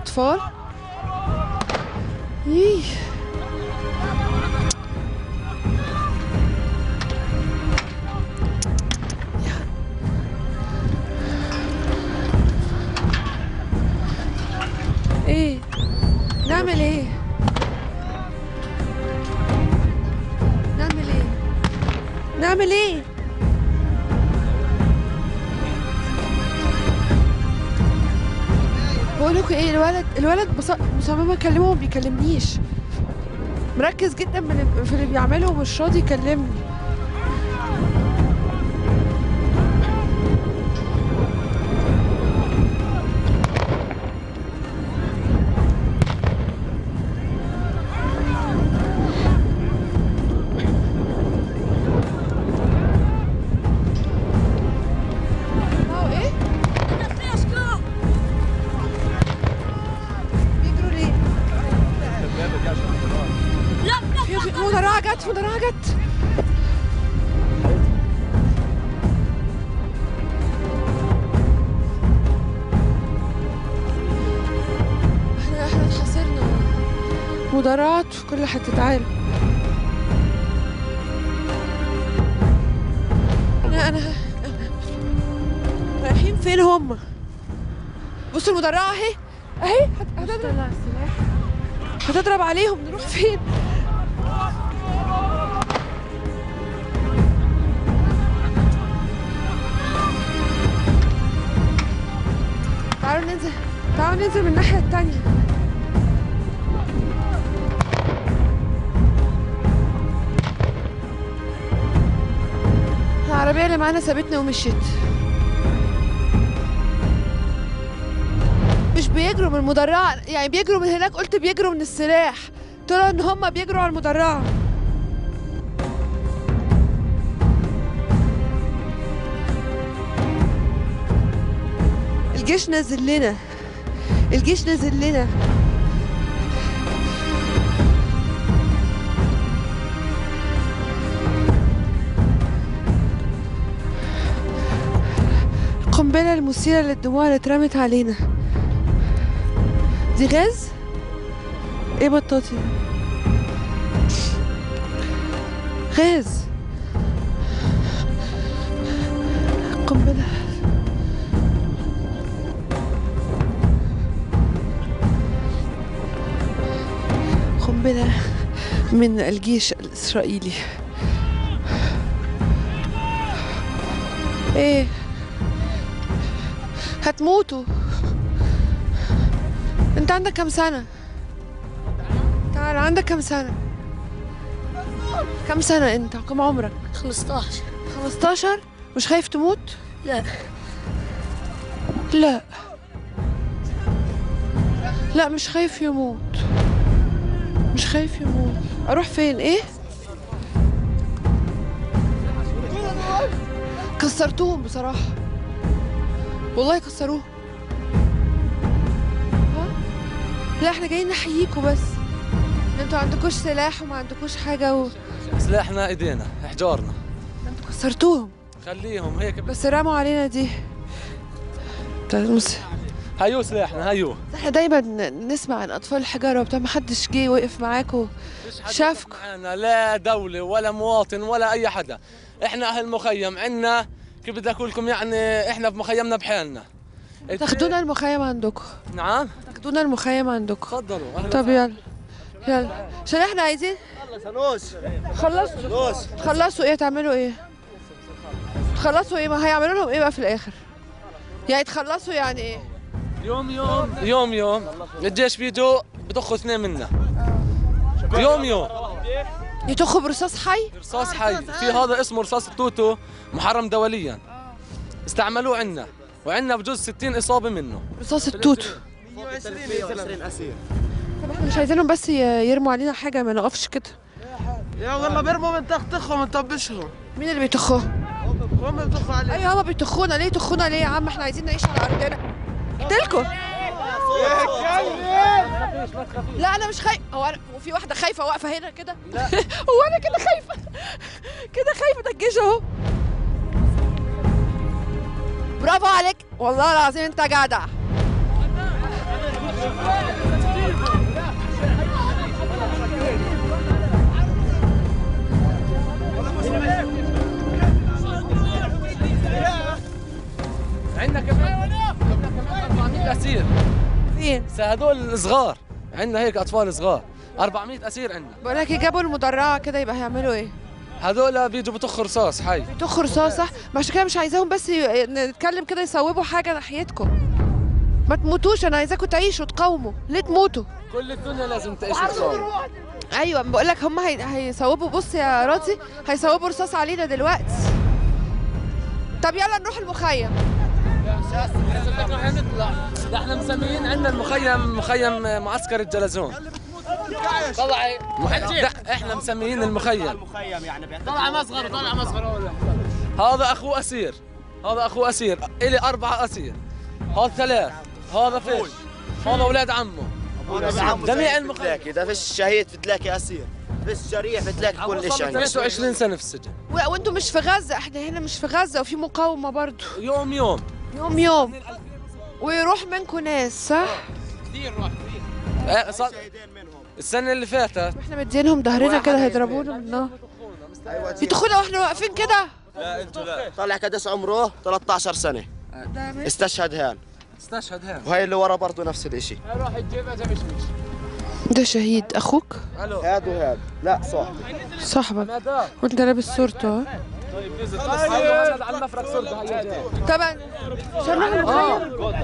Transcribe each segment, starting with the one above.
اطفال ييه ايه نعمل ايه نعمل ايه نعمل ايه بقول لكم ايه الولد الولد بص- مصمم اكلمه وما بيكلمنيش مركز جدا من في اللي بيعمله ومش راضي يكلمني هو ايه بيجروا ليه في في مدرعة جت مدرعة جت احنا احنا اتحاصرنا مدرعات في كل حتة تعالى انا انا رايحين فين هم بصوا المدرعة اهي اهي هت- هتضرب هتضرب عليهم نروح فين تعالوا ننزل تعالوا ننزل من الناحية التانية العربية اللي معانا سابتنا ومشيت مش بيجروا من المدرعة يعني بيجروا من هناك قلت بيجروا من السلاح طلعوا ان هم بيجروا على المدرعة الجيش نازل لنا الجيش نازل لنا القنبلة المثيرة للدموع اللي اترمت علينا دي غاز؟ ايه بطاطي ده؟ غاز قنبلة قنبلة من الجيش الإسرائيلي ايه هتموتوا انت عندك كم سنة تعال عندك كم سنة كم سنة انت كم عمرك 15 15 مش خايف تموت لا لا لا مش خايف يموت مش خايف يموت اروح فين ايه كسرتوهم بصراحة والله كسروه ها؟ لا احنا جايين نحييكوا بس انتوا عندكوش سلاح وما عندكوش حاجة و... سلاحنا ايدينا حجارنا انتوا كسرتوهم خليهم هيك بس بس رموا علينا دي بتاع المس... هيو سلاحنا هيو احنا دايما نسمع عن اطفال الحجاره وبتاع ما حدش جه وقف معاكوا شافكوا معنا لا دولة ولا مواطن ولا أي حدا إحنا أهل مخيم عنا كيف بدي أقول لكم يعني إحنا في مخيمنا بحالنا تاخدونا المخيم عندكم نعم تاخدونا المخيم عندكم تفضلوا أهلا طب يلا يلا عشان احنا عايزين خلصوا خلصوا ايه تعملوا ايه تخلصوا ايه ما هيعملوا لهم ايه بقى في الاخر يعني تخلصوا يعني ايه يوم يوم يوم يوم الجيش بيجوا بضخوا اثنين منا يوم يوم يطخوا برصاص حي رصاص حي في هذا اسمه رصاص التوتو محرم دوليا استعملوه عنا وعنا بجوز 60 إصابة منه رصاص التوتو طب احنا مش عايزينهم بس ي- يرموا علينا حاجه ما نقفش كده يا والله بيرموا من تختخهم ونطبشهم مين اللي بيطخوه هم بيطخوا عليك ايوه هما بيطخونا ليه يطخونا ليه يا عم احنا عايزين نعيش على ارضنا قلت لكم لا انا مش خايف هو انا وفي واحده خايفه واقفه هنا كده هو انا كده خايفه كده خايفه ده الجيش اهو برافو عليك والله العظيم انت جدع عندنا كمان عندنا كمان 400 اسير فين بس هدول صغار عندنا هيك اطفال صغار 400 اسير عندنا بقول لك جابوا المدرعه كده يبقى هيعملوا ايه هدول بيجوا بطخ رصاص حي بيطخ رصاص صح ما عشان كده مش عايزاهم بس ي- نتكلم كده يصوبوا حاجه ناحيتكم ما تموتوش انا عايزاكم تعيشوا تقاوموا ليه تموتوا كل الدنيا لازم تعيش وتصور ايوه بقول لك هم هي... هيصوبوا بص يا راضي هيصوبوا رصاص علينا دلوقتي طب يلا نروح المخيم نطلع ده احنا مسميين عندنا المخيم مخيم معسكر الجلزون طلعي ده احنا مسميين المخيم مخيم يعني بيعتبر طلع مصغر طلع مصغر هذا اخوه اسير هذا اخوه اسير الي اربعه اسير هذا ثلاث هذا فيش هذا اولاد عمه جميع المخيم فتلاكي اذا فيش شهيد فتلاكي اسير فيش جريح فتلاكي كل شيء 23 سنه في السجن و... وانتوا مش في غزه احنا هنا مش في غزه وفي مقاومه برضو يوم يوم يوم يوم ويروح منكم ناس صح إيه، صار- السنه اللي فاتت احنا مدينهم ظهرنا كده هيضربونا بالنار يدخلوا واحنا واقفين كده طلع كدس عمره 13 سنه ده ماشي. استشهد هان استشهد هان وهي اللي ورا برضه نفس الشيء راح يجيبها جمشمش ده شهيد اخوك الو هاد وهاد لا صح صاحبك مدام وانت لابس صورته ها طيب فيزا هذا على المفرق صرت هيا جاي طبعا عشان نروح المخيم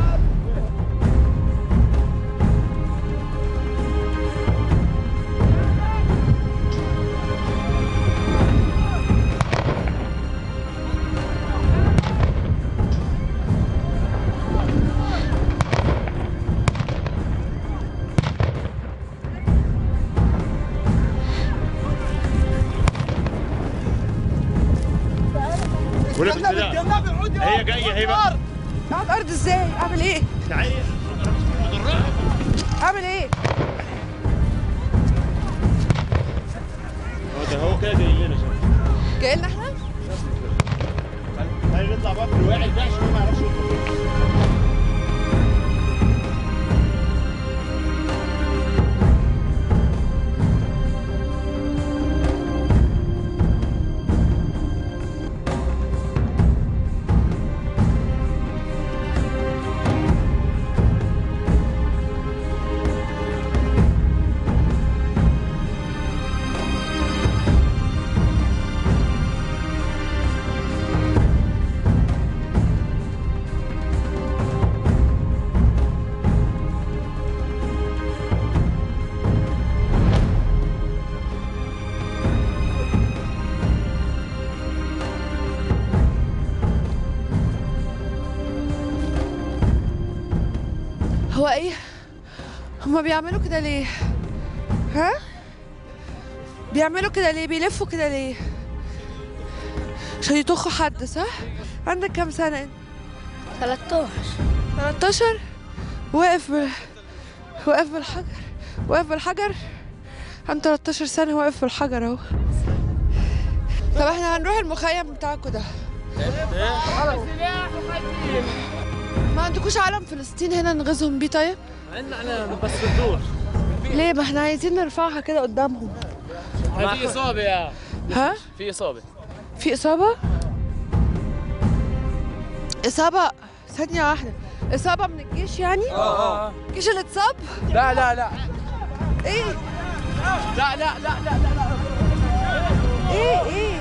هي جايه هي بقى اقعد ارض ازاي اعمل ايه اعمل ايه هو ده هو كده جاي لنا شوف جاي لنا احنا هاي نطلع بقى في الواعي ده عشان هو ما يعرفش يطلع هو ايه هما بيعملوا كده ليه ها بيعملوا كده ليه بيلفوا كده ليه عشان يطخوا حد صح عندك كام سنة انت 13 13 واقف بال... واقف بالحجر واقف بالحجر عنده 13 سنة واقف بالحجر اهو طب احنا هنروح المخيم بتاعكم ده ما عندكوش علم فلسطين هنا نغزهم بيه طيب؟ عندنا علامة بس في الدور ليه ما احنا عايزين نرفعها كده قدامهم في اصابة يا ها؟ في اصابة في إصابة؟ إصابة ثانية واحدة إصابة من الجيش يعني؟ اه اه الجيش اللي اتصاب؟ لا لا لا إيه؟ لا لا لا لا لا إيه إيه؟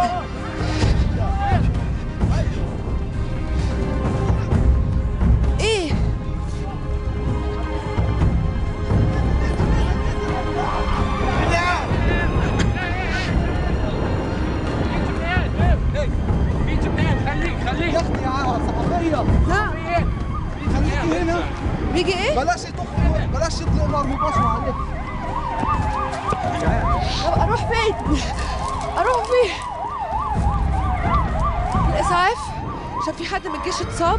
إيه؟ خليك خليك نعم بيجي إيه؟ بلاش يطخ بلاش يطلق نار مباشرة عليك طب اروح فين؟ اروح فين؟ الاسعاف عشان في حد من الجيش اتصاب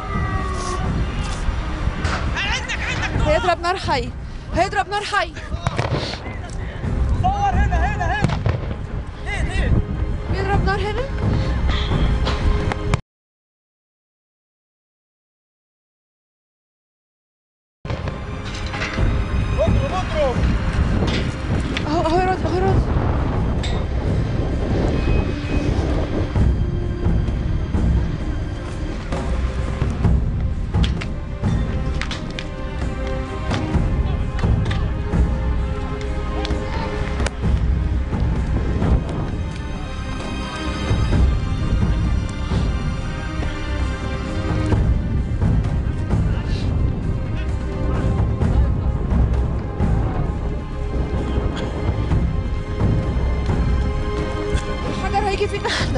هيضرب نار حي هيضرب نار حي صور هنا هنا هنا بيضرب نار هنا فين احنا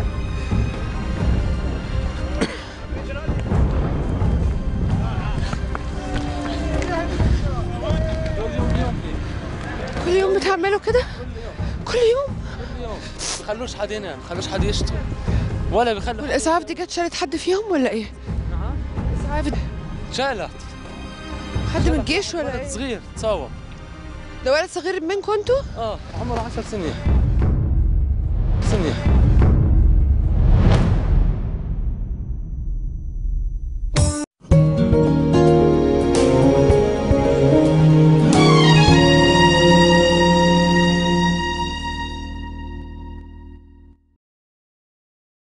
كل يوم بتعملوا كده كل يوم اليوم بخلوش حد ينام بخلوش حد يشتغل ولا بخلوا والاسعاف دي جت شالت حد فيهم ولا ايه نعم اسعاف دي- شالت حد من الجيش ولا ولد ايه صغير تصور ده ولد صغير منكم انتوا اه عمره 10 سنين